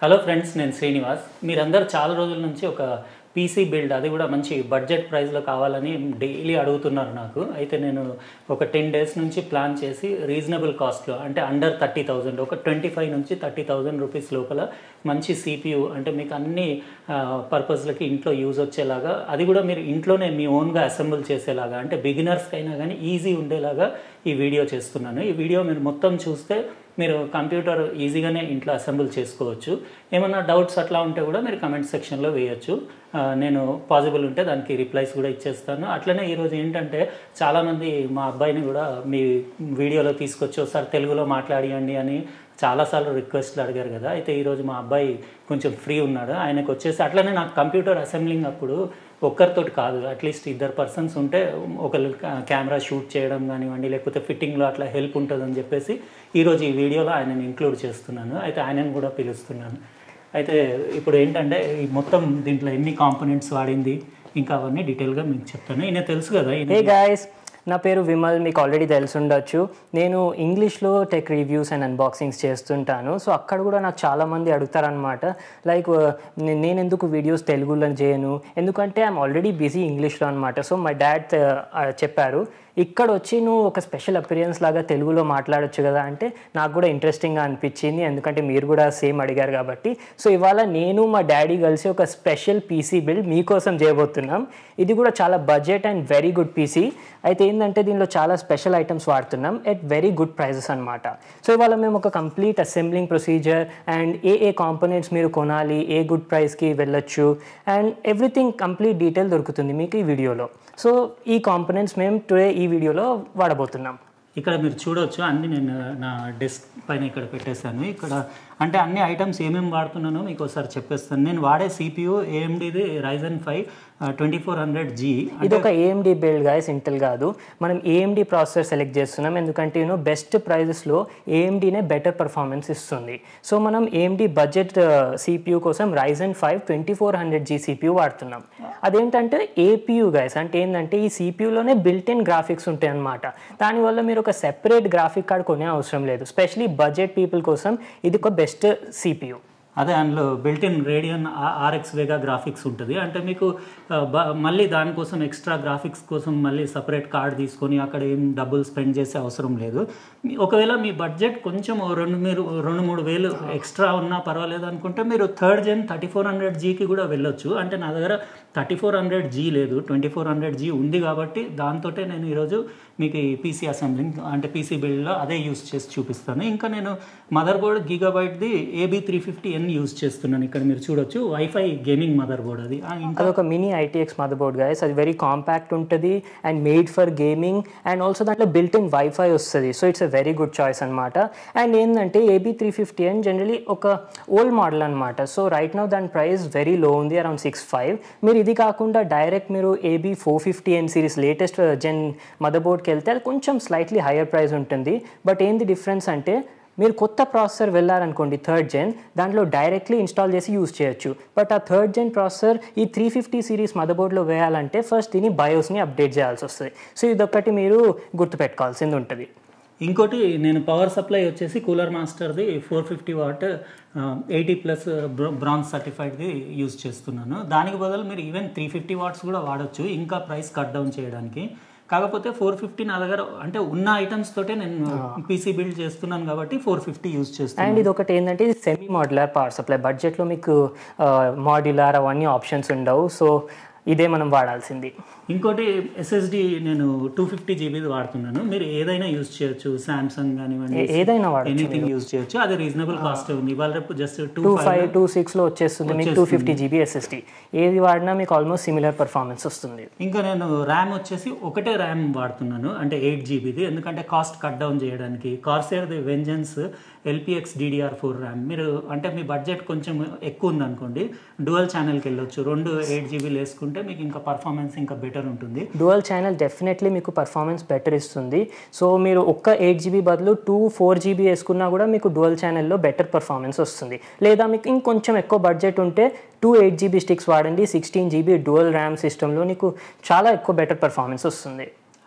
Hello friends నేను శ్రీనివాస్ మీరందరూ చాలా రోజుల నుంచి ఒక పీసీ బిల్డ్ అది కూడా మంచి బడ్జెట్ ప్రైస్లో కావాలని డైలీ అడుగుతున్నారు నాకు అయితే నేను ఒక టెన్ డేస్ నుంచి ప్లాన్ చేసి రీజనబుల్ కాస్ట్లో అంటే అండర్ థర్టీ థౌజండ్ ఒక ట్వంటీ ఫైవ్ నుంచి థర్టీ థౌజండ్ రూపీస్ లోపల మంచి సిపియు అంటే మీకు అన్ని పర్పస్లకి ఇంట్లో యూజ్ వచ్చేలాగా అది కూడా మీరు ఇంట్లోనే మీ ఓన్గా అసెంబుల్ చేసేలాగా అంటే బిగినర్స్కి అయినా కానీ ఈజీ ఉండేలాగా ఈ వీడియో చేస్తున్నాను ఈ వీడియో మీరు మొత్తం చూస్తే మీరు కంప్యూటర్ ఈజీగానే ఇంట్లో అసెంబుల్ చేసుకోవచ్చు ఏమైనా డౌట్స్ అట్లా ఉంటే కూడా మీరు కమెంట్ సెక్షన్లో వేయచ్చు ఆ, నేను పాసిబుల్ ఉంటే దానికి రిప్లైస్ కూడా ఇచ్చేస్తాను అట్లనే ఈరోజు ఏంటంటే చాలామంది మా అబ్బాయిని కూడా మీ వీడియోలో తీసుకొచ్చి ఒకసారి తెలుగులో మాట్లాడియండి అని చాలాసార్లు రిక్వెస్ట్లు అడిగారు కదా అయితే ఈరోజు మా అబ్బాయి కొంచెం ఫ్రీ ఉన్నాడు ఆయనకు వచ్చేసి అట్లనే నాకు కంప్యూటర్ అసెంబ్లింగ్ అప్పుడు ఒక్కరితోటి కాదు అట్లీస్ట్ ఇద్దరు పర్సన్స్ ఉంటే ఒకరు కెమెరా షూట్ చేయడం కానివ్వండి లేకపోతే ఫిట్టింగ్లో అట్లా హెల్ప్ ఉంటుందని చెప్పేసి ఈరోజు ఈ వీడియోలో ఆయనని ఇంక్లూడ్ చేస్తున్నాను అయితే ఆయనను కూడా పిలుస్తున్నాను అయితే ఇప్పుడు ఏంటంటే ఈ మొత్తం దీంట్లో ఎన్ని కాంపోనెంట్స్ వాడింది ఇంకా అవన్నీ డీటెయిల్గా మీకు చెప్తాను ఈయన తెలుసు కదా ఈయన హే గాయస్ నా పేరు విమల్ మీకు ఆల్రెడీ తెలిసి ఉండొచ్చు నేను ఇంగ్లీష్లో టెక్ రివ్యూస్ అండ్ అన్బాక్సింగ్స్ చేస్తుంటాను సో అక్కడ కూడా నాకు చాలామంది అడుగుతారనమాట లైక్ నేను ఎందుకు వీడియోస్ తెలుగులో చేయను ఎందుకంటే ఐఎమ్ ఆల్రెడీ బిజీ ఇంగ్లీష్లో అనమాట సో మై డాడ్ చెప్పారు ఇక్కడ వచ్చి నువ్వు ఒక స్పెషల్ అపీరియన్స్ లాగా తెలుగులో మాట్లాడొచ్చు కదా అంటే నాకు కూడా ఇంట్రెస్టింగ్గా అనిపించింది ఎందుకంటే మీరు కూడా సేమ్ అడిగారు కాబట్టి సో ఇవాళ నేను మా డాడీ కలిసి ఒక స్పెషల్ పీసీ బిల్డ్ మీకోసం చేయబోతున్నాం ఇది కూడా చాలా budget and very good PC అయితే ఏంటంటే దీనిలో చాలా స్పెషల్ ఐటమ్స్ వాడుతున్నాం ఎట్ వెరీ గుడ్ ప్రైజెస్ అనమాట సో ఇవాళ మేము ఒక కంప్లీట్ అసెంబ్లింగ్ ప్రొసీజర్ అండ్ ఏ ఏ కాంపోనెంట్స్ మీరు కొనాలి ఏ గుడ్ ప్రైస్కి వెళ్ళొచ్చు అండ్ ఎవ్రీథింగ్ కంప్లీట్ డీటెయిల్ దొరుకుతుంది మీకు ఈ వీడియోలో సో ఈ కాంపోనెంట్స్ మేము టుడే ఈ వీడియోలో వాడబోతున్నాం ఇక్కడ మీరు చూడొచ్చు అన్ని నేను నా డెస్క్ పైన ఇక్కడ పెట్టేశాను ఇక్కడ అంటే అన్ని ఐటమ్స్ ఏమేమి వాడుతున్నానో మీకు ఒకసారి చెప్పేస్తాను నేను వాడే సిపియు ఏఎండిది Ryzen five twenty four hundred G ఇది ఒక ఏఎండి బిల్డ్ గాయస్ ఇంటెల్ కాదు మనం ఏఎండి ప్రాసెసర్ సెలెక్ట్ చేస్తున్నాం ఎందుకంటే యూనో బెస్ట్ ప్రైజెస్లో ఏఎండినే బెటర్ పర్ఫార్మెన్స్ ఇస్తుంది సో మనం ఏఎండి బడ్జెట్ సిపియు కోసం Ryzen five twenty four hundred G CPU వాడుతున్నాం అదేంటంటే ఏపీయూ గైస్ అంటే ఏంటంటే ఈ సిపియూలోనే బిల్ట్ ఇన్ గ్రాఫిక్స్ ఉంటాయి అనమాట దానివల్ల మీరు ఒక సెపరేట్ గ్రాఫిక్ కార్డ్ కొనే అవసరం లేదు స్పెషలీ బడ్జెట్ పీపుల్ కోసం ఇది ఒక బెస్ట్ సిపియు అదే అందులో built in Radeon RX Vega graphics ఉంటుంది అంటే మీకు ఆ, బ- మళ్ళీ దానికోసం ఎక్స్ట్రా గ్రాఫిక్స్ కోసం మళ్ళీ సపరేట్ కార్డ్ తీసుకొని అక్కడ ఏం డబ్బులు స్పెండ్ చేసే అవసరం లేదు మీ- ఒకవేళ మీ బడ్జెట్ కొంచెం ఓ రెండు మీరు రెండు మూడు వేలు ఎక్స్ట్రా ఉన్నా పర్వాలేదు అనుకుంటే మీరు third gen thirty four hundred జీకి కూడా వెళ్ళొచ్చు అంటే నా దగ్గర థర్టీ ఫోర్ హండ్రెడ్ జీ లేదు ట్వంటీ ఫోర్ హండ్రెడ్ జీ ఉంది కాబట్టి దాంతో నేను ఈరోజు మీకు ఈ పీసీ అసెంబ్లింగ్ అంటే పీసీ బిల్డ్లో అదే యూస్ చేసి చూపిస్తాను ఇంకా నేను మదర్ బోర్డ్ గిగాబైట్ది AB three fifty N use చేస్తున్నాను ఇక్కడ మీరు చూడొచ్చు వైఫై గేమింగ్ మదర్ బోర్డ్ అది ఆ, ఇంకా అదొక mini ITX mother board guys అది వెరీ కాంపాక్ట్ ఉంటుంది and made for gaming and also దాంట్లో బిల్ట్ ఇన్ వైఫై వస్తుంది so it's a very good choice అనమాట అండ్ ఏంటంటే AB three fifty and generally ఒక ఓల్డ్ మోడల్ అనమాట సో రైట్ నౌ దాని price very low ఉంది around six five మీరు ఇది కాకుండా డైరెక్ట్ మీరు AB four fifty N series latest gen mother బోర్డ్కి వెళ్తే అది కొంచెం స్లైట్లీ హయ్యర్ ప్రైస్ ఉంటుంది బట్ ఏంది డిఫరెన్స్ అంటే మీరు కొత్త ప్రాసెసర్ వెళ్ళారనుకోండి థర్డ్ జెన్ దాంట్లో డైరెక్ట్లీ ఇన్స్టాల్ చేసి యూస్ చేయొచ్చు బట్ ఆ థర్డ్ జెన్ ప్రాసెసర్ ఈ త్రీ ఫిఫ్టీ సిరీస్ మదర్బోర్డ్లో వేయాలంటే ఫస్ట్ దీని బయోస్ని అప్డేట్ చేయాల్సి వస్తుంది సో ఇదొక్కటి మీరు గుర్తుపెట్టుకోవాల్సింది ఉంటుంది ఇంకోటి నేను పవర్ సప్లై వచ్చేసి కూలర్ మాస్టర్ది four fifty watt eighty plus bronze సర్టిఫైడ్ది యూజ్ చేస్తున్నాను దానికి బదులు మీరు ఈవెన్ త్రీ ఫిఫ్టీ వాట్స్ కూడా వాడచ్చు ఇంకా ప్రైస్ కట్ డౌన్ చేయడానికి కాకపోతే ఫోర్ ఫిఫ్టీ నా దగ్గర అంటే ఉన్న ఐటమ్స్ తోటే నేను పీసీ బిల్డ్ చేస్తున్నాను కాబట్టి ఫోర్ ఫిఫ్టీ యూజ్ చేస్తాను అండ్ ఇది ఒకటి ఏంటంటే ఇది సెమీ మాడ్యులర్ పవర్ సప్లై బడ్జెట్లో మీకు మాడ్యులర్ అవన్నీ ఆప్షన్స్ ఉండవు సో ఇదే మనం వాడాల్సింది ఇంకోటి ఎస్ఎస్డి నేను టూ ఫిఫ్టీ జీబీది వాడుతున్నాను మీరు ఏదైనా యూజ్ చేయొచ్చు సామ్సంగ్ కానివ్వండి ఏ- ఏదైనా వాడచ్చు ఎనీథింగ్ యూజ్ చేయొచ్చు అది రీజనబుల్ కాస్ట్ ఉంది ఇవాళ రేపు just two two five two సిక్స్లో వచ్చేస్తుంది మీకు టూ ఫిఫ్టీ జీబీ ఎస్ఎస్టీ ఏది వాడినా మీకు ఆల్మోస్ట్ సిమిలర్ పర్ఫార్మెన్స్ వస్తుంది ఇంకా నేను ర్యామ్ వచ్చేసి ఒకటే ర్యామ్ వాడుతున్నాను అంటే ఎయిట్ జీబీది ఎందుకంటే కాస్ట్ కట్ డౌన్ చేయడానికి కార్సేర్ది Vengeance LPX DDR four RAM మీరు అంటే మీ బడ్జెట్ కొంచెం ఎక్కువ ఉందనుకోండి డువల్ ఛానల్కి వెళ్ళొచ్చు రెండు ఎయిట్ జీబీలు వేసుకుంటే మీకు ఇంకా పర్ఫార్మెన్స్ ఇంకా బెటర్ ఉంటుంది డువల్ ఛానల్ డెఫినెట్లీ మీకు పర్ఫార్మెన్స్ బెటర్ ఇస్తుంది సో మీరు ఒక్క ఎయిట్ జీబీ బదులు టూ ఫోర్ జీబీ వేసుకున్నా కూడా మీకు డువల్ ఛానల్లో బెటర్ పర్ఫార్మెన్స్ వస్తుంది లేదా మీకు ఇంకొంచెం ఎక్కువ బడ్జెట్ ఉంటే టూ ఎయిట్ జీబీ స్టిక్స్ వాడండి సిక్స్టీన్ జీబీ డువల్ ర్యామ్ సిస్టంలో నీకు చాలా ఎక్కువ బెటర్ పర్ఫార్మెన్స్ వస్తుంది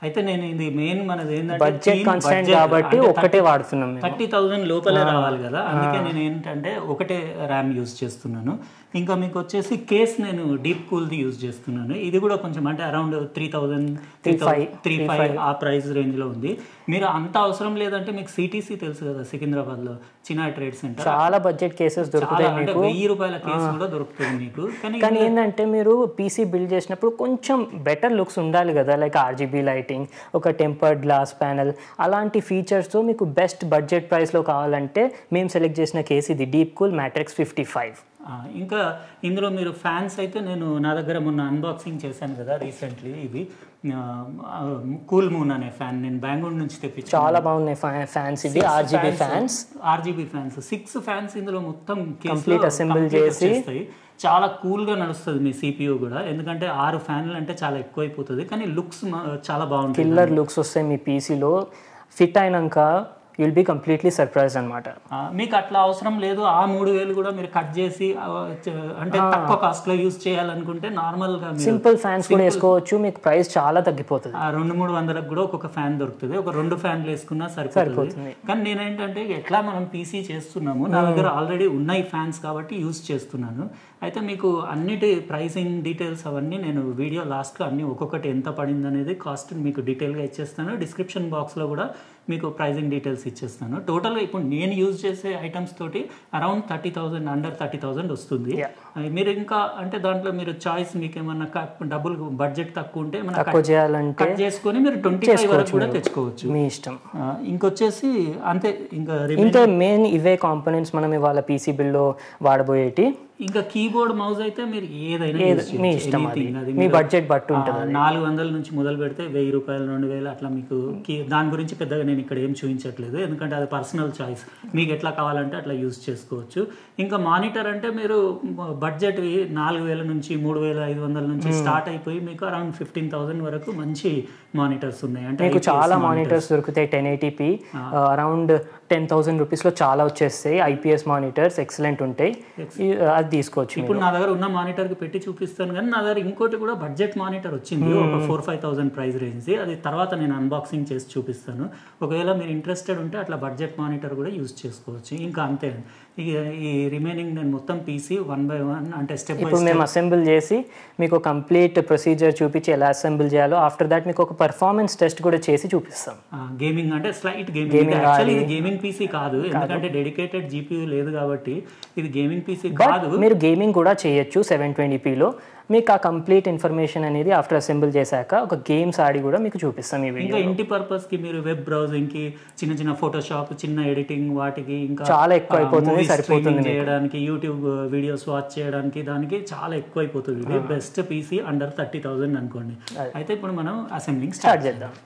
అయితే నేను ఇది మెయిన్ మనది ఏంటంటే బడ్జెట్ కన్స్టెంట్ కాబట్టి ఒకటే వాడుతున్నాం మేము థర్టీ థౌజండ్ లోపలే రావాలి కదా అందుకే నేను ఏంటంటే ఒకటే ర్యామ్ యూజ్ చేస్తున్నాను ఇంకా మీకు వచ్చేసి కేస్ నేను డీప్ కూల్ది యూజ్ చేస్తున్నాను ఇది కూడా కొంచెం అంటే around three thousand three three five ఆ ప్రైస్ రేంజ్లో ఉంది మీరు అంత అవసరం లేదంటే మీకు సిటీసీ తెలుసు కదా సికింద్రాబాద్లో చిన్న ట్రేడ్ సెంటర్ చాలా బడ్జెట్ కేసెస్ దొరుకుతాయి చాలా అంటే వెయ్యి రూపాయల కేసు కూడా దొరుకుతుంది మీకు కానీ కానీ ఏంటంటే మీరు పీసీ బిల్డ్ చేసినప్పుడు కొంచెం బెటర్ లుక్స్ ఉండాలి కదా లైక్ ఆర్జీబీ లైటింగ్ ఒక టెంపర్డ్ గ్లాస్ ప్యానల్ అలాంటి ఫీచర్స్తో మీకు బెస్ట్ బడ్జెట్ ప్రైస్లో కావాలంటే మేము సెలెక్ట్ చేసిన కేసు ఇది deep cool matrix fifty five ఆ, ఇంకా ఇందులో మీరు ఫ్యాన్స్ అయితే నేను నా దగ్గర మొన్న అన్బాక్సింగ్ చేశాను కదా రీసెంట్లీ ఇవి కూల్ మూన్ అనే ఫ్యాన్ నేను బెంగళూరు నుంచి తెప్పించాను చాలా బాగున్నాయి ఫ్యాన్స్ ఇది RGB fans RGB fans six fans ఇందులో మొత్తం Complete assemble చేసి చేస్తాయి చాలా కూల్ గా నడుస్తుంది మీ సిపియు కూడా ఎందుకంటే ఆరు ఫ్యాన్లు అంటే చాలా ఎక్కువైపోతుంది కానీ లుక్స్ చాలా బాగుంటుంది కిల్లర్ లుక్స్ వస్తాయి మీ పీసీలో ఫిట్ అయినాక యుల్ బీ కంప్లీట్లీ సర్ప్రైజ్ అనమాట ఆ, మీకు అట్లా అవసరం లేదు ఆ మూడు వేలు కూడా మీరు కట్ చేసి ఆ, చ- అంటే తక్కువ కాస్ట్ లో యూజ్ చేయాలనుకుంటే నార్మల్ గా మీరు సింపుల్ ఫ్యాన్స్ కూడా వేసుకోవచ్చు మీకు ప్రైస్ చాలా తగ్గిపోతుంది ఆ రెండు మూడు వందలకు కూడా ఒక్కొక్క ఫ్యాన్ దొరుకుతుంది ఒక రెండు ఫ్యాన్లు వేసుకున్నా సరిపోతుంది కానీ నేనేంటంటే ఎట్లా మనం పీసీ చేస్తున్నాము నా దగ్గర ఆల్రెడీ ఉన్నాయి ఫ్యాన్స్ కాబట్టి యూజ్ చేస్తున్నాను అయితే మీకు అన్నిటి ప్రైసింగ్ డీటెయిల్స్ అవన్నీ నేను వీడియో లాస్ట్లో అన్ని ఒక్కొక్కటి ఎంత పడింది అనేది కాస్ట్ మీకు డీటెయిల్గా ఇచ్చేస్తాను డిస్క్రిప్షన్ బాక్స్లో కూడా మీకు ప్రైసింగ్ డీటెయిల్స్ ఇచ్చేస్తాను టోటల్గా ఇప్పుడు నేను యూజ్ చేసే ఐటమ్స్ తోటి around thirty thousand under thirty thousand వస్తుంది Yeah. అది మీరు ఇంకా అంటే దాంట్లో మీరు చాయిస్ మీకు ఏమన్నా క- డబ్బులు బడ్జెట్ తక్కువ ఉంటే ఏమన్నా తక్కువ చేయాలంటే కట్ చేసుకొని మీరు ట్వంటీ ఫైవ్ వరకు కూడా తెచ్చుకోవచ్చు మీ ఇష్టం ఆ, ఇంకొచ్చేసి అంతే ఇంకా రిమైన్ ఇంకా మెయిన్ ఇవే కాంపోనెంట్స్ మనం ఇవాళ పీసీ బిల్లో వాడబోయేటి ఇంకా కీబోర్డ్ మౌస్ అయితే మీరు ఏదైనా ఏది- use చేయొచ్చు. మీ ఇష్టం అది Anything. అది మీ మీరు, బడ్జెట్ బట్టి ఆ, ఉంటుంది నాలుగు వందల నుంచి మొదలు పెడితే వెయ్యి రూపాయలు రెండు వేలు అట్లా మీకు కీ దాని గురించి పెద్దగా నేను ఇక్కడ ఏం చూపించట్లేదు ఎందుకంటే అది పర్సనల్ చాయిస్ మీకు ఎట్లా కావాలంటే అట్లా యూజ్ చేసుకోవచ్చు ఇంకా మానిటర్ అంటే మీరు బడ్జెట్ నాలుగు వేల నుంచి మూడు వేల ఐదు వందల నుంచి స్టార్ట్ అయిపోయి మీకు అరౌండ్ ఫిఫ్టీన్ థౌసండ్ వరకు మంచి మానిటర్స్ ఉన్నాయి అంటే మీకు IPS చాలా monitors. మానిటర్స్ దొరుకుతాయి ten eighty p around ten thousand రూపీస్లో చాలా వచ్చేస్తాయి ఐపీఎస్ మానిటర్స్ ఎక్సలెంట్ ఉంటాయి ఈ- అది తీసుకోవచ్చు ఇప్పుడు నా దగ్గర ఉన్న మానిటర్ కి పెట్టి చూపిస్తాను కానీ నా దగ్గర ఇంకోటి కూడా బడ్జెట్ మానిటర్ వచ్చింది ఒక four five thousand price range అది తర్వాత నేను అన్బాక్సింగ్ చేసి చూపిస్తాను ఒకవేళ మీరు ఇంట్రెస్టెడ్ ఉంటే అట్లా బడ్జెట్ మానిటర్ కూడా యూజ్ చేసుకోవచ్చు ఇంకా అంతే ఇక ఈ రిమైనింగ్ నేను మొత్తం పీసీ వన్ బై వన్ అంటే స్టెప్ బై ఇప్పుడు మేము అసెంబుల్ చేసి మీకు కంప్లీట్ ప్రొసీజర్ చూపించి ఎలా అసెంబుల్ చేయాలో ఆఫ్టర్ దాట్ మీకు ఒక పర్ఫార్మెన్స్ టెస్ట్ కూడా చేసి చూపిస్తాం గేమింగ్ అంటే స్లైట్ గేమింగ్ యాక్చువల్లీ ఇది గేమింగ్ పీసీ కాదు ఎందుకంటే డెడికేటెడ్ జీపీయూ లేదు కాబట్టి ఇది గేమింగ్ పీసీ కాదు మీరు గేమింగ్ కూడా చేయొచ్చు సెవెన్ ట్వంటీపీలో మీకు ఆ కంప్లీట్ ఇన్ఫర్మేషన్ అనేది ఆఫ్టర్ అసెంబుల్ చేశాక ఒక గేమ్స్ ఆడి కూడా మీకు చూపిస్తాం ఈ వీడియో ఇంకా ఇంటి పర్పస్ కి మీరు వెబ్ బ్రౌజింగ్ కి చిన్న చిన్న ఫోటోషాప్ చిన్న ఎడిటింగ్ వాటికి ఇంకా చాలా ఎక్కువ అయిపోతుంది, movies సరిపోతుంది streaming చేయడానికి యూట్యూబ్ వీడియోస్ వాచ్ చేయడానికి దానికి చాలా ఎక్కువ అయిపోతుంది ఇది best PC under thirty thousand అనుకోండి అయితే ఇప్పుడు మనం అసెంబ్లింగ్ స్టార్ట్ స్టార్ట్ చేద్దాం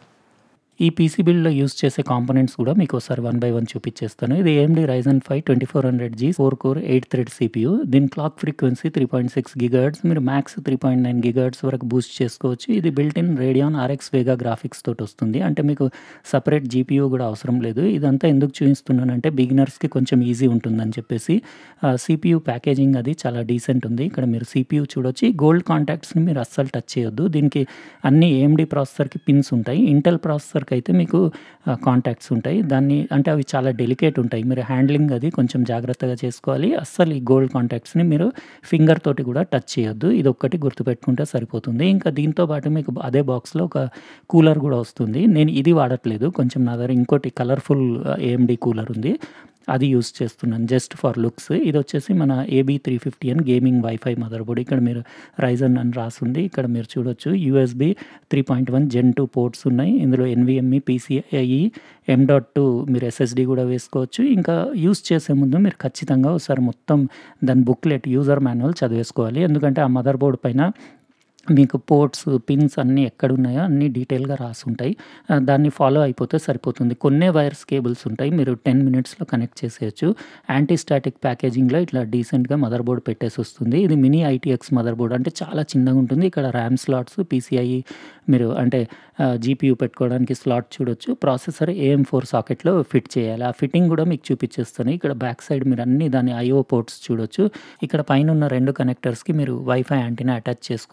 ఈ పీసీ బిల్డ్లో యూస్ చేసే కాంపోనెంట్స్ కూడా మీకు ఒకసారి వన్ బై వన్ చూపించేస్తాను ఇది AMD Ryzen five twenty four hundred G four core eight thread CPU దీని clock frequency three point six gigahertz మీరు max three point nine gigahertz వరకు బూస్ట్ చేసుకోవచ్చు ఇది built in Radeon RX Vega graphics తోటి వస్తుంది అంటే మీకు సపరేట్ జీపీయూ కూడా అవసరం లేదు ఇదంతా ఎందుకు చూపిస్తున్నానంటే బిగినర్స్కి కొంచెం ఈజీ ఉంటుందని చెప్పేసి సిపియూ ప్యాకేజింగ్ అది చాలా డీసెంట్ ఉంది ఇక్కడ మీరు సిపియూ చూడొచ్చు ఈ గోల్డ్ కాంటాక్ట్స్ని మీరు అస్సలు టచ్ చేయొద్దు దీనికి అన్ని ఏఎండి ప్రాసెసర్కి పిన్స్ ఉంటాయి ఇంటెల్ ప్రాసెసర్కి అయితే మీకు కాంటాక్ట్స్ ఉంటాయి దాన్ని అంటే అవి చాలా డెలికేట్ ఉంటాయి మీరు హ్యాండ్లింగ్ అది కొంచెం జాగ్రత్తగా చేసుకోవాలి అస్సలు ఈ గోల్డ్ కాంటాక్ట్స్ని మీరు ఫింగర్ తోటి కూడా టచ్ చేయొద్దు ఇది ఒక్కటి గుర్తుపెట్టుకుంటే సరిపోతుంది ఇంకా దీంతో పాటు మీకు అదే బాక్స్లో ఒక కూలర్ కూడా వస్తుంది నేను ఇది వాడట్లేదు కొంచెం నా దగ్గర ఇంకోటి కలర్ఫుల్ ఏఎండి కూలర్ ఉంది అది యూస్ చేస్తున్నాను జస్ట్ ఫర్ లుక్స్ ఇది వచ్చేసి మన ఏబీ త్రీ ఫిఫ్టీ అని గేమింగ్ వైఫై మదర్ బోర్డ్ ఇక్కడ మీరు రైజన్ అని రాసింది ఇక్కడ మీరు చూడొచ్చు USB three point one gen two ports ఉన్నాయి ఇందులో NVMe PCIe M dot two మీరు ఎస్ఎస్డి కూడా వేసుకోవచ్చు ఇంకా యూస్ చేసే ముందు మీరు ఖచ్చితంగా ఒకసారి మొత్తం దాని బుక్లెట్ యూజర్ మాన్యువల్ చదివేసుకోవాలి ఎందుకంటే ఆ మదర్ బోర్డ్ పైన మీకు పోర్ట్స్ పిన్స్ అన్నీ ఎక్కడ ఉన్నాయో అన్నీ డీటెయిల్గా రాసి ఉంటాయి ఆ, దాన్ని ఫాలో అయిపోతే సరిపోతుంది కొన్నే వైర్స్ కేబుల్స్ ఉంటాయి మీరు టెన్ మినిట్స్లో కనెక్ట్ చేసేయచ్చు యాంటీ స్టాటిక్ ప్యాకేజింగ్లో ఇట్లా డీసెంట్గా మదర్ బోర్డ్ పెట్టేసి వస్తుంది ఇది మినీ ఐటీఎక్స్ మదర్ బోర్డ్ అంటే చాలా చిన్నగా ఉంటుంది ఇక్కడ ర్యామ్ స్లాట్స్ పీసీఐ మీరు అంటే జీపీయూ పెట్టుకోవడానికి స్లాట్ చూడొచ్చు ప్రాసెసర్ ఏఎం ఫోర్ సాకెట్లో ఫిట్ చేయాలి ఆ ఫిట్టింగ్ కూడా మీకు చూపించేస్తాను ఇక్కడ బ్యాక్ సైడ్ మీరు అన్ని దాని ఐఓ పోర్ట్స్ చూడొచ్చు ఇక్కడ పైన ఉన్న రెండు కనెక్టర్స్కి మీరు వైఫై యాంటీనా అటాచ్ చేసుకోవాలి ఇంకా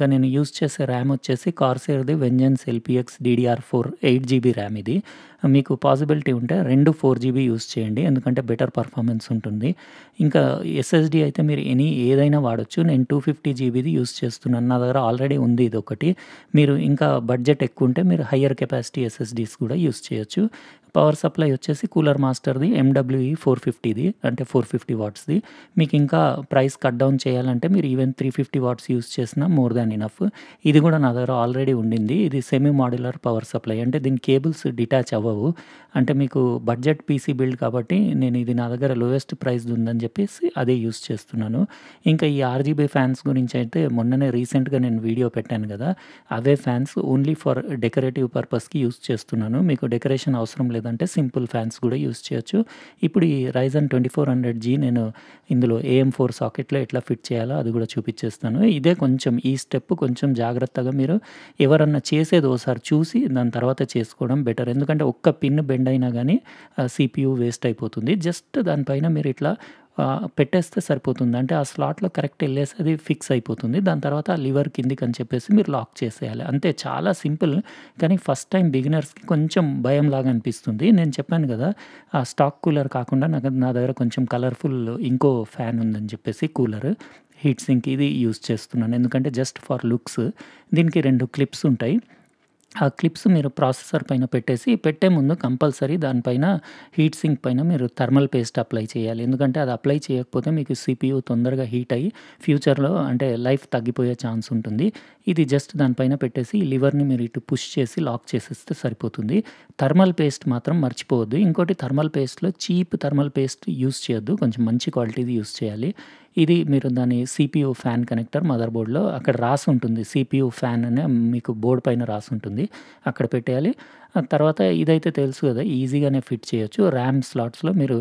ఇంకా నేను యూస్ చేసే ర్యామ్ వచ్చేసి కార్సేర్ది Vengeance LPX DDR four eight GB RAM ఇది మీకు పాసిబిలిటీ ఉంటే రెండు ఫోర్ జీబీ యూస్ చేయండి ఎందుకంటే బెటర్ పర్ఫార్మెన్స్ ఉంటుంది ఇంకా ఎస్ఎస్డి అయితే మీరు ఎనీ ఏదైనా వాడచ్చు నేను టూ ఫిఫ్టీ జీబీది యూస్ చేస్తున్నాను నా దగ్గర ఆల్రెడీ ఉంది ఇది ఒకటి మీరు ఇంకా బడ్జెట్ ఎక్కువ ఉంటే మీరు హయ్యర్ కెపాసిటీ ఎస్ఎస్డీస్ కూడా యూస్ చేయొచ్చు పవర్ సప్లై వచ్చేసి కూలర్ మాస్టర్ది ఎండబ్ల్యూఈ ఫోర్ ఫిఫ్టీది అంటే ఫోర్ ఫిఫ్టీ వాట్స్ది మీకు ఇంకా ప్రైస్ కట్ డౌన్ చేయాలంటే మీరు even three fifty watts use చేసినా మోర్ దాన్ ఇనఫ్ ఇది కూడా నా దగ్గర ఆల్రెడీ ఉండింది ఇది సెమీ మాడ్యులర్ పవర్ సప్లై అంటే దీని కేబుల్స్ డిటాచ్ అవ్వవు అంటే మీకు బడ్జెట్ పీసీ బిల్డ్ కాబట్టి నేను ఇది నా దగ్గర లోయెస్ట్ ప్రైస్ ఉందని చెప్పేసి అదే యూస్ చేస్తున్నాను ఇంకా ఈ ఆర్జీబీ ఫ్యాన్స్ గురించి అయితే మొన్ననే రీసెంట్గా నేను వీడియో పెట్టాను కదా అవే ఫ్యాన్స్ ఓన్లీ ఫర్ డెకరేటివ్ పర్పస్కి యూస్ చేస్తున్నాను మీకు డెకరేషన్ అవసరం లేదంటే సింపుల్ ఫ్యాన్స్ కూడా యూస్ చేయొచ్చు ఇప్పుడు ఈ Ryzen twenty four hundred G నేను ఇందులో ఏఎం ఫోర్ సాకెట్లో ఎట్లా ఫిట్ చేయాలో అది కూడా చూపించేస్తాను ఇదే కొంచెం ఈ స్టెప్ కొంచెం జాగ్రత్తగా మీరు ఎవరన్నా చేసేది ఒకసారి చూసి దాని తర్వాత చేసుకోవడం బెటర్ ఎందుకంటే ఒక్క పిన్ బెండ్ అయినా కానీ సిపియు వేస్ట్ అయిపోతుంది జస్ట్ దానిపైన మీరు ఇట్లా పెట్టేస్తే సరిపోతుంది అంటే ఆ స్లాట్లో కరెక్ట్ వెళ్ళేసి అది ఫిక్స్ అయిపోతుంది దాని తర్వాత ఆ లివర్ కిందికి అని చెప్పేసి మీరు లాక్ చేసేయాలి అంతే చాలా సింపుల్ కానీ ఫస్ట్ టైం బిగినర్స్కి కొంచెం భయం లాగా అనిపిస్తుంది నేను చెప్పాను కదా ఆ స్టాక్ కూలర్ కాకుండా నాకు నా దగ్గర కొంచెం కలర్ఫుల్ ఇంకో ఫ్యాన్ ఉందని చెప్పేసి కూలర్ హీట్ సింక్ ఇది యూస్ చేస్తున్నాను ఎందుకంటే జస్ట్ ఫర్ లుక్స్ దీనికి రెండు క్లిప్స్ ఉంటాయి ఆ క్లిప్స్ మీరు ప్రాసెసర్ పైన పెట్టేసి పెట్టే ముందు కంపల్సరీ దానిపైన హీట్ సింక్ పైన మీరు థర్మల్ పేస్ట్ అప్లై చేయాలి ఎందుకంటే అది అప్లై చేయకపోతే మీకు సిపియు తొందరగా హీట్ అయ్యి ఫ్యూచర్లో అంటే లైఫ్ తగ్గిపోయే ఛాన్స్ ఉంటుంది ఇది జస్ట్ దానిపైన పెట్టేసి ఈ లివర్ని మీరు ఇటు పుష్ చేసి లాక్ చేసేస్తే సరిపోతుంది థర్మల్ పేస్ట్ మాత్రం మర్చిపోవద్దు ఇంకోటి థర్మల్ పేస్ట్లో చీప్ థర్మల్ పేస్ట్ యూస్ చేయొద్దు కొంచెం మంచి క్వాలిటీది యూస్ చేయాలి ఇది మీరు దాని సిపియు ఫ్యాన్ కనెక్టర్ మదర్ బోర్డ్లో అక్కడ రాసి ఉంటుంది సిపియు ఫ్యాన్ అనే మీకు బోర్డ్ పైన రాసి ఉంటుంది అక్కడ పెట్టేయాలి తర్వాత ఇదైతే తెలుసు కదా ఈజీగానే ఫిట్ చేయొచ్చు ర్యామ్ స్లాట్స్లో మీరు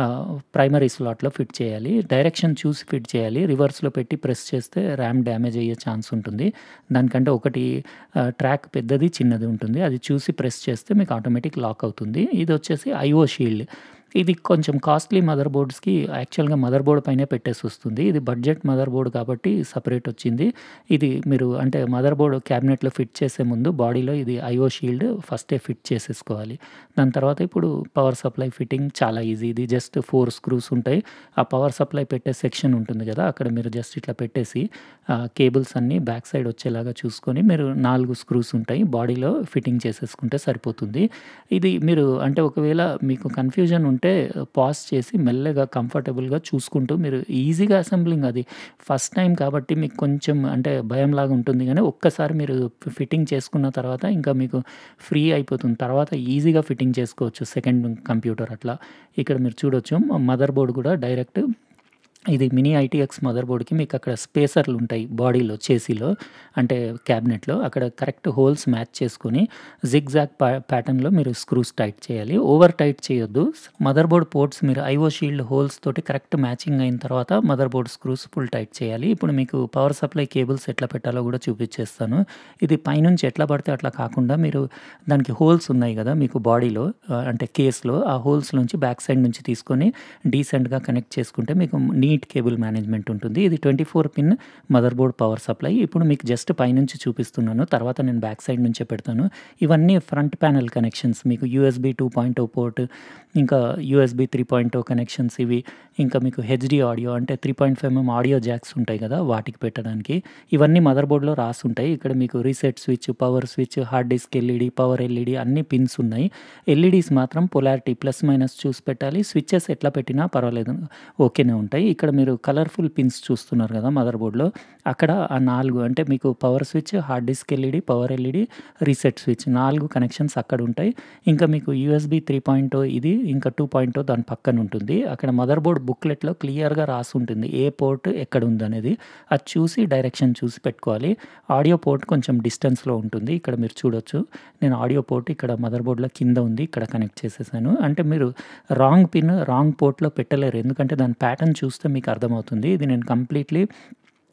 ప్రైమరీ స్లాట్లో ఫిట్ చేయాలి డైరెక్షన్ చూసి ఫిట్ చేయాలి రివర్స్లో పెట్టి ప్రెస్ చేస్తే ర్యామ్ డ్యామేజ్ అయ్యే ఛాన్స్ ఉంటుంది దానికంటే ఒకటి ట్రాక్ పెద్దది చిన్నది ఉంటుంది అది చూసి ప్రెస్ చేస్తే మీకు ఆటోమేటిక్ లాక్ అవుతుంది ఇది వచ్చేసి ఐఓ షీల్డ్ ఇది కొంచెం కాస్ట్లీ మదర్ బోర్డ్స్కి యాక్చువల్గా మదర్ బోర్డ్ పైనే పెట్టేసి వస్తుంది ఇది బడ్జెట్ మదర్ బోర్డ్ కాబట్టి సపరేట్ వచ్చింది ఇది మీరు అంటే మదర్ బోర్డ్ క్యాబినెట్లో ఫిట్ చేసే ముందు బాడీలో ఇది ఐఓ షీల్డ్ ఫస్టే ఫిట్ చేసేసుకోవాలి దాని తర్వాత ఇప్పుడు పవర్ సప్లై ఫిట్టింగ్ చాలా ఈజీ ఇది జస్ట్ ఫోర్ స్క్రూస్ ఉంటాయి ఆ పవర్ సప్లై పెట్టే సెక్షన్ ఉంటుంది కదా అక్కడ మీరు జస్ట్ ఇట్లా పెట్టేసి కేబుల్స్ అన్నీ బ్యాక్ సైడ్ వచ్చేలాగా చూసుకొని మీరు నాలుగు స్క్రూస్ ఉంటాయి బాడీలో ఫిట్టింగ్ చేసేసుకుంటే సరిపోతుంది ఇది మీరు అంటే ఒకవేళ మీకు కన్ఫ్యూజన్ ఉంటే పాజ్ చేసి మెల్లగా కంఫర్టబుల్గా చూసుకుంటూ మీరు ఈజీగా అసెంబ్లింగ్ అది ఫస్ట్ టైం కాబట్టి మీకు కొంచెం అంటే భయంలాగా ఉంటుంది కానీ ఒక్కసారి మీరు ఫిట్టింగ్ చేసుకున్న తర్వాత ఇంకా మీకు ఫ్రీ అయిపోతుంది తర్వాత ఈజీగా ఫిట్టింగ్ చేసుకోవచ్చు సెకండ్ కంప్యూటర్ అట్లా ఇక్కడ మీరు చూడొచ్చు మదర్ బోర్డ్ కూడా డైరెక్ట్ ఇది మినీ ఐటీఎక్స్ మదర్ బోర్డ్కి మీకు అక్కడ స్పేసర్లు ఉంటాయి బాడీలో చేసీలో అంటే క్యాబినెట్లో అక్కడ కరెక్ట్ హోల్స్ మ్యాచ్ చేసుకొని జిగ్ జాగ్ ప్యాటర్న్లో మీరు స్క్రూస్ టైట్ చేయాలి ఓవర్ టైట్ చేయొద్దు మదర్ బోర్డ్ పోర్ట్స్ మీరు ఐఓ షీల్డ్ హోల్స్ తోటి కరెక్ట్ మ్యాచింగ్ అయిన తర్వాత mother board screws full tight చేయాలి ఇప్పుడు మీకు పవర్ సప్లై కేబుల్స్ ఎట్లా పెట్టాలో కూడా చూపించేస్తాను ఇది పైనుంచి ఎట్లా పడితే అట్లా కాకుండా మీరు దానికి హోల్స్ ఉన్నాయి కదా మీకు బాడీలో అంటే కేస్లో ఆ హోల్స్ నుంచి బ్యాక్ సైడ్ నుంచి తీసుకొని డీసెంట్గా కనెక్ట్ చేసుకుంటే మీకు నీట్ కేబుల్ మేనేజ్మెంట్ ఉంటుంది ఇది twenty four pin mother board power supply ఇప్పుడు మీకు జస్ట్ పైనుంచి చూపిస్తున్నాను తర్వాత నేను బ్యాక్ సైడ్ నుంచే పెడతాను ఇవన్నీ ఫ్రంట్ ప్యానల్ కనెక్షన్స్ మీకు USB two point O port ఇంకా USB three point O connections ఇవి ఇంకా మీకు హెచ్డి ఆడియో అంటే three point five mm audio jacks ఉంటాయి కదా వాటికి పెట్టడానికి ఇవన్నీ మదర్ బోర్డ్లో రాసి ఉంటాయి ఇక్కడ మీకు reset switch power switch hard disk LED power LED అన్ని పిన్స్ ఉన్నాయి ఎల్ఈడీస్ మాత్రం పొలారిటీ ప్లస్ మైనస్ చూసి పెట్టాలి స్విచ్చెస్ ఎట్లా పెట్టినా పర్వాలేదు ఓకేనే ఉంటాయి ఇక్కడ మీరు కలర్ఫుల్ పిన్స్ చూస్తున్నారు కదా మదర్ బోర్డ్లో అక్కడ ఆ నాలుగు అంటే మీకు power switch hard disk LED power LED reset switch నాలుగు కనెక్షన్స్ అక్కడ ఉంటాయి ఇంకా మీకు యూఎస్బి త్రీ పాయింట్ ఇది ఇంకా టూ పాయింట్ దాని పక్కన ఉంటుంది అక్కడ మదర్ బోర్డ్ బుక్లెట్లో క్లియర్గా రాసి ఉంటుంది ఏ పోర్ట్ ఎక్కడ ఉందనేది అది చూసి డైరెక్షన్ చూసి పెట్టుకోవాలి ఆడియో పోర్ట్ కొంచెం డిస్టెన్స్లో ఉంటుంది ఇక్కడ మీరు చూడొచ్చు నేను ఆడియో పోర్ట్ ఇక్కడ మదర్ బోర్డ్లో కింద ఉంది ఇక్కడ కనెక్ట్ చేసేసాను అంటే మీరు రాంగ్ పిన్ రాంగ్ పోర్ట్లో పెట్టలేరు ఎందుకంటే దాని ప్యాటర్న్ చూస్తే మీకు అర్థమవుతుంది ఇది నేను కంప్లీట్లీ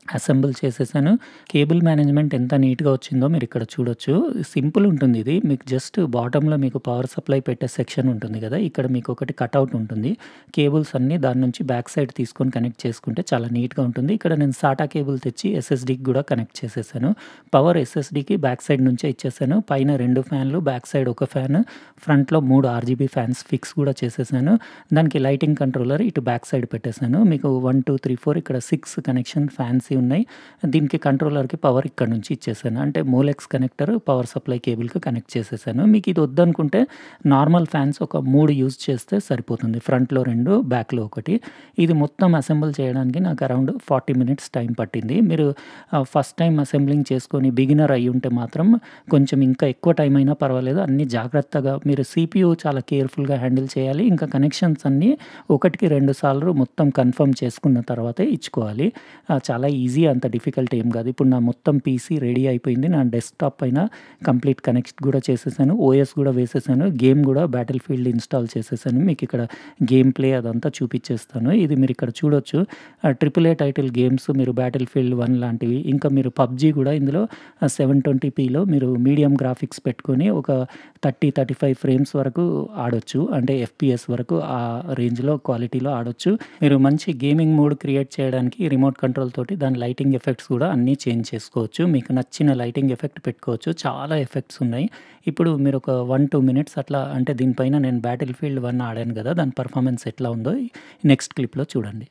అసెంబుల్ చేసేసాను కేబుల్ మేనేజ్మెంట్ ఎంత నీట్గా వచ్చిందో మీరు ఇక్కడ చూడొచ్చు సింపుల్ ఉంటుంది ఇది మీకు జస్ట్ బాటంలో మీకు పవర్ సప్లై పెట్టే సెక్షన్ ఉంటుంది కదా ఇక్కడ మీకు ఒకటి కట్అవుట్ ఉంటుంది కేబుల్స్ అన్నీ దాని నుంచి బ్యాక్ సైడ్ తీసుకొని కనెక్ట్ చేసుకుంటే చాలా నీట్గా ఉంటుంది ఇక్కడ నేను సాటా కేబుల్ తెచ్చి ఎస్ఎస్డికి కూడా కనెక్ట్ చేసేసాను పవర్ ఎస్ఎస్డికి బ్యాక్ సైడ్ నుంచే ఇచ్చేసాను పైన రెండు ఫ్యాన్లు బ్యాక్ సైడ్ ఒక ఫ్యాన్ ఫ్రంట్లో మూడు ఆర్జీబీ ఫ్యాన్స్ ఫిక్స్ కూడా చేసేసాను దానికి లైటింగ్ కంట్రోలర్ ఇటు బ్యాక్ సైడ్ పెట్టేశాను మీకు వన్ టూ త్రీ ఫోర్ ఇక్కడ సిక్స్ కనెక్షన్ ఫ్యాన్సీ ఉన్నాయి దీనికి కంట్రోలర్కి పవర్ ఇక్కడ నుంచి ఇచ్చేసాను అంటే మోలెక్స్ కనెక్టర్ పవర్ సప్లై కేబుల్కి కనెక్ట్ చేసేసాను మీకు ఇది వద్దనుకుంటే నార్మల్ ఫ్యాన్స్ ఒక మూడు యూజ్ చేస్తే సరిపోతుంది ఫ్రంట్లో రెండు బ్యాక్లో ఒకటి ఇది మొత్తం అసెంబుల్ చేయడానికి నాకు అరౌండ్ ఫార్టీ మినిట్స్ టైం పట్టింది మీరు ఫస్ట్ టైం అసెంబ్లింగ్ చేసుకొని బిగినర్ అయ్యి ఉంటే మాత్రం కొంచెం ఇంకా ఎక్కువ టైం అయినా పర్వాలేదు అన్ని జాగ్రత్తగా మీరు సిపియు చాలా కేర్ఫుల్గా హ్యాండిల్ చేయాలి ఇంకా కనెక్షన్స్ అన్నీ ఒకటికి రెండు సార్లు మొత్తం కన్ఫర్మ్ చేసుకున్న తర్వాతే ఇచ్చుకోవాలి ఆ, చాలా ఈజీ అంత డిఫికల్ట్ ఏం కాదు ఇప్పుడు నా మొత్తం పీసీ రెడీ అయిపోయింది నా డెస్క్టాప్ పైన కంప్లీట్ కనెక్ట్ కూడా చేసేసాను ఓఎస్ కూడా వేసేసాను గేమ్ కూడా బ్యాటిల్ ఫీల్డ్ ఇన్స్టాల్ చేసేసాను మీకు ఇక్కడ గేమ్ ప్లే అదంతా చూపించేస్తాను ఇది మీరు ఇక్కడ చూడొచ్చు ట్రిపుల్ ఏ టైటిల్ గేమ్స్ మీరు బ్యాటిల్ ఫీల్డ్ వన్ లాంటివి ఇంకా మీరు పబ్జీ కూడా ఇందులో సెవెన్ ట్వంటీ పీలో మీరు మీడియం గ్రాఫిక్స్ పెట్టుకొని ఒక థర్టీ థర్టీ ఫైవ్ ఫ్రేమ్స్ వరకు ఆడొచ్చు అంటే ఎఫ్పిఎస్ వరకు ఆ రేంజ్లో క్వాలిటీలో ఆడొచ్చు మీరు మంచి గేమింగ్ మూడ్ క్రియేట్ చేయడానికి రిమోట్ కంట్రోల్ తోటి దాని లైటింగ్ ఎఫెక్ట్స్ కూడా అన్నీ చేంజ్ చేసుకోవచ్చు మీకు నచ్చిన లైటింగ్ ఎఫెక్ట్ పెట్టుకోవచ్చు చాలా ఎఫెక్ట్స్ ఉన్నాయి ఇప్పుడు మీరు ఒక వన్ టూ మినిట్స్ అట్లా అంటే దీనిపైన నేను బ్యాటిల్ ఫీల్డ్ వన్ ఆడాను కదా దాని పర్ఫార్మెన్స్ ఎట్లా ఉందో నెక్స్ట్ క్లిప్లో చూడండి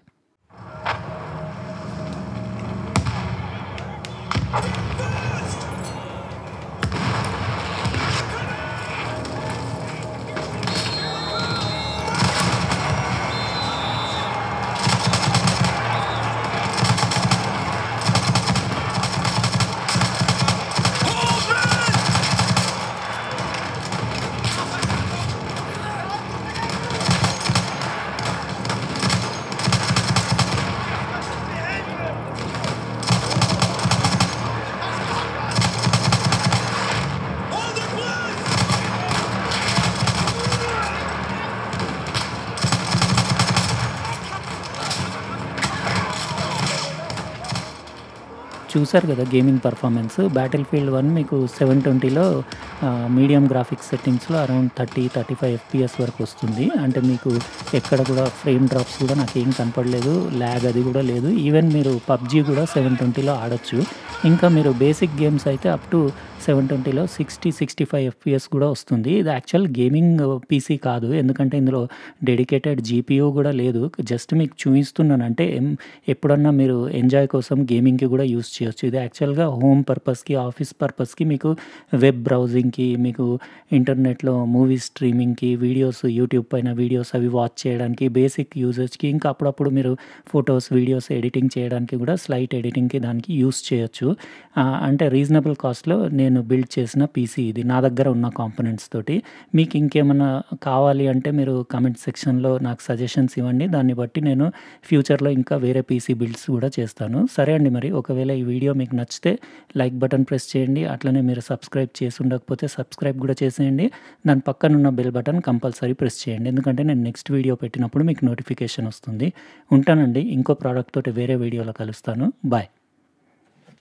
చూసారు కదా gaming performance battlefield one మీకు సెవెన్ ట్వంటీలో మీడియం గ్రాఫిక్స్ సెట్టింగ్స్లో around thirty thirty five FPS వరకు వస్తుంది అంటే మీకు ఎక్కడ కూడా ఫ్రేమ్ డ్రాప్స్ కూడా నాకు ఏం కనపడలేదు ల్యాగ్ అది కూడా లేదు ఈవెన్ మీరు పబ్జీ కూడా సెవెన్ ట్వంటీలో ఆడొచ్చు ఇంకా మీరు బేసిక్ గేమ్స్ అయితే అప్ టు సెవెన్ ట్వంటీలో సిక్స్టీ సిక్స్టీ ఫైవ్ ఎఫ్పిఎస్ కూడా వస్తుంది ఇది యాక్చువల్ గేమింగ్ పీసీ కాదు ఎందుకంటే ఇందులో డెడికేటెడ్ జీపీయూ కూడా లేదు జస్ట్ మీకు చూపిస్తున్నాను అంటే ఎం- ఎప్పుడన్నా మీరు ఎంజాయ్ కోసం గేమింగ్కి కూడా యూస్ చేయొచ్చు ఇది యాక్చువల్గా హోమ్ పర్పస్కి ఆఫీస్ పర్పస్కి మీకు వెబ్ బ్రౌజింగ్కి మీకు ఇంటర్నెట్లో మూవీ స్ట్రీమింగ్కి వీడియోస్ యూట్యూబ్ పైన వీడియోస్ అవి వాచ్ చేయడానికి బేసిక్ యూజెస్కి ఇంకా అప్పుడప్పుడు మీరు ఫొటోస్ వీడియోస్ ఎడిటింగ్ చేయడానికి కూడా స్లైట్ ఎడిటింగ్కి దానికి యూస్ చేయొచ్చు ఆ, అంటే రీజనబుల్ కాస్ట్లో నేను బిల్డ్ చేసిన పీసీ ఇది నా దగ్గర ఉన్న కాంపోనెంట్స్ తోటి మీకు ఇంకేమైనా కావాలి అంటే మీరు కమెంట్ సెక్షన్లో నాకు సజెషన్స్ ఇవ్వండి దాన్ని బట్టి నేను ఫ్యూచర్లో ఇంకా వేరే పీసీ బిల్డ్స్ కూడా చేస్తాను సరే అండి మరి ఒకవేళ ఈ వీడియో మీకు నచ్చితే లైక్ బటన్ ప్రెస్ చేయండి అట్లనే మీరు సబ్స్క్రైబ్ చేసి ఉండకపోతే సబ్స్క్రైబ్ కూడా చేసేయండి దాని పక్కన ఉన్న బెల్ బటన్ కంపల్సరీ ప్రెస్ చేయండి ఎందుకంటే నేను నెక్స్ట్ వీడియో పెట్టినప్పుడు మీకు నోటిఫికేషన్ వస్తుంది ఉంటానండి ఇంకో ప్రోడక్ట్ తోటి వేరే వీడియోలో కలుస్తాను బాయ్